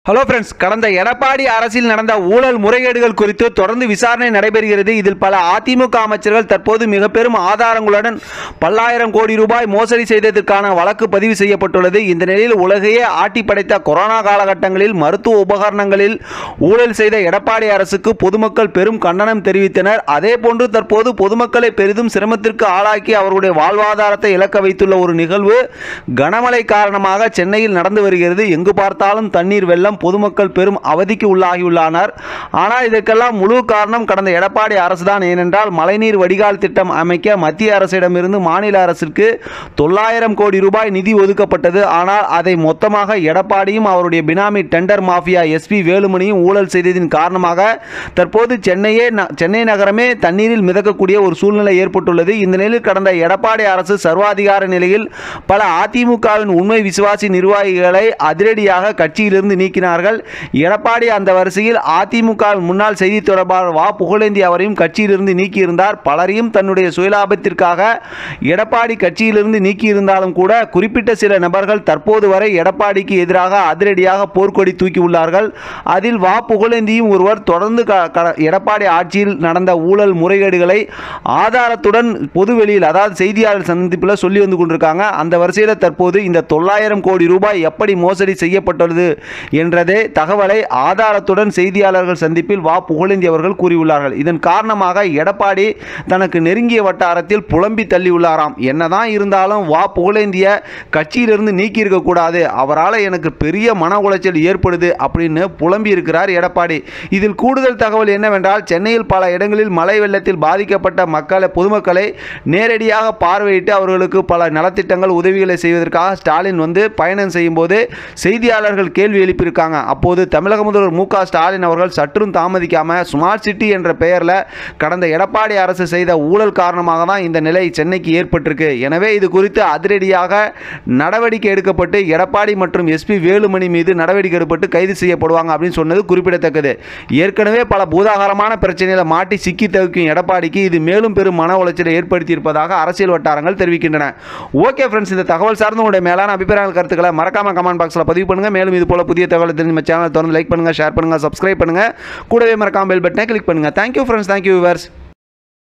hello friends கடந்த எடப்பாடி அரசில் நடந்த ஊழல் முறைகேடுகள் குறித்து தொடர்ந்து விசாரணை நடைபெறுகிறது இதில் பல அதிமுக அமைச்சர்கள் தற்போது மிக பெரும் ஆதாரங்களுடன் பல்லாயிரம் கோடி ரூபாய் மோசடி செய்ததற்கான வழக்கு பதிவு செய்யப்பட்டுள்ளது இந்த நிலையில் உலகையே ஆட்டி படைத்த கொரோனா காலகட்டங்களில் மருத்துவ உபகரணங்களில் ஊழல் செய்த எடப்பாடி அரசுக்கு பொதுமக்கள் பெரும் கண்டனம் தெரிவித்தனர் அதேபோன்று தற்போது பொதுமக்களை பெரிதும் சிரமத்திற்கு ஆளாக்கி அவர்களுடைய வாழ்வாதாரத்தை இழக்க வைத்துள்ள ஒரு நிகழ்வு கனமழை காரணமாக சென்னையில் நடந்து வருகிறது எங்கு பார்த்தாலும் தண்ணீர் வெள்ளம் பொதுமக்கள் பெரும் அவதிக்கு உள்ளாகியுள்ளனர் ஆனால் இதற்கெல்லாம் முழு காரணம் கடந்த எடப்பாடி அரசுதான் ஏனென்றால் மழைநீர் வடிகால் திட்டம் அமைக்க மத்திய அரசிடமிருந்து மாநில அரசிற்கு தொள்ளாயிரம் கோடி ரூபாய் நிதி ஒதுக்கப்பட்டது ஆனால் அதை மொத்தமாக எடப்பாடியும் அவருடைய பினாமி டெண்டர் மாஃபியா எஸ்பி வேலுமணியும் ஊழல் செய்ததின் காரணமாக தற்போது சென்னையே ந- சென்னை நகரமே தண்ணீரில் மிதக்கக்கூடிய ஒரு சூழ்நிலை ஏற்பட்டுள்ளது இந்த நிலையில் கடந்த எடப்பாடி அரசு சர்வாதிகார நிலையில் பல அதிமுகவின் உண்மை விசுவாசி நிர்வாகிகளை அதிரடியாக கட்சியிலிருந்து நீக்கினார்கள் எடப்பாடி அந்த வரிசையில் அதிமுக முன்னாள் செய்தி தொடர்பாளர் வா புகழேந்தி அவரையும் கட்சியிலிருந்து நீக்கியிருந்தார் பலரையும் தன்னுடைய சுயலாபத்திற்காக எடப்பாடி கட்சியிலிருந்து நீக்கியிருந்தாலும் கூட குறிப்பிட்ட சில நபர்கள் தற்போது வரை எடப்பாடிக்கு எதிராக அதிரடியாக போர்க்கொடி தூக்கியுள்ளார்கள் அதில் வா புகழேந்தியும் ஒருவர் தொடர்ந்து க- க- எடப்பாடி ஆட்சியில் நடந்த ஊழல் முறைகேடுகளை ஆதாரத்துடன் பொதுவெளியில் அதாவது செய்தியாளர் சந்திப்பில் சொல்லி வந்து கொண்டிருக்காங்க அந்த வரிசையில் தற்போது இந்த தொள்ளாயிரம் கோடி ரூபாய் எப்படி மோசடி செய்யப்பட்டுள்ளது என்றதே தகவலை ஆதாரத்துடன் செய்தியாளர்கள் சந்திப்பில் வா புகழேந்தி அவர்கள் கூறியுள்ளார்கள் இதன் காரணமாக எடப்பாடி தனக்கு நெருங்கிய வட்டாரத்தில் புலம்பி தள்ளியுள்ளாராம் என்னதான் இருந்தாலும் வா புகழேந்திய கட்சியிலிருந்து நீக்கி இருக்கக்கூடாது அவரால் எனக்கு பெரிய மன உளைச்சல் ஏற்படுது அப்படின்னு புலம்பி இருக்கிறார் எடப்பாடி இதில் கூடுதல் தகவல் என்னவென்றால் சென்னையில் பல இடங்களில் மழை வெள்ளத்தில் பாதிக்கப்பட்ட மக்களை பொதுமக்களை நேரடியாக பார்வையிட்டு அவர்களுக்கு பல நலத்திட்டங்கள் உதவிகளை செய்வதற்காக ஸ்டாலின் வந்து பயணம் செய்யும்போது செய்தியாளர்கள் கேள்வி எழுப்பியிருக்காங்க அப்போது தமிழக முதல்வர் மு க ஸ்டாலின் அவர்கள் சற்றும் தாமதிக்காம ஸ்மார்ட் சிட்டி என்ற பெயரில் கடந்த எடப்பாடி அரசு செய்த ஊழல் காரணமாக தான் இந்த நிலை சென்னைக்கு ஏற்பட்டிருக்கு எனவே இது குறித்து அதிரடியாக நடவடிக்கை எடுக்கப்பட்டு எடப்பாடி மற்றும் எஸ்பி வேலுமணி மீது நடவடிக்கை எடுக்கப்பட்டு கைது செய்யப்படுவாங்க அப்படின்னு சொன்னது குறிப்பிடத்தக்கது ஏற்கனவே பல பூதாகரமான பிரச்சனையில் மாட்டி சிக்கி தவிக்கும் எடப்பாடிக்கு இது மேலும் பெரும் மன உளைச்சலை ஏற்படுத்தியிருப்பதாக அரசியல் வட்டாரங்கள் தெரிவிக்கின்றன ஓகே ஃப்ரெண்ட்ஸ் இந்த தகவல் சார்ந்த உங்களுடைய மேலான அபிப்பிராயங்கள் கருத்துக்களை மறக்காம கமெண்ட் பாக்ஸில் பதிவு பண்ணுங்க மேலும் இது போல புதிய தகவல் தெரிஞ்சு நம்ம சேனலை தொடர்ந்து லைக் பண்ணுங்க ஷேர் பண்ணுங்க சப்ஸ்கிரைப் பண்ணுங்க கூடவே மறக்காம பெல் பட்டனை கிளிக் பண்ணுங்க தேங்க்யூ ஃப்ரெண்ட்ஸ் தேங்க்யூ விவர்ஸ்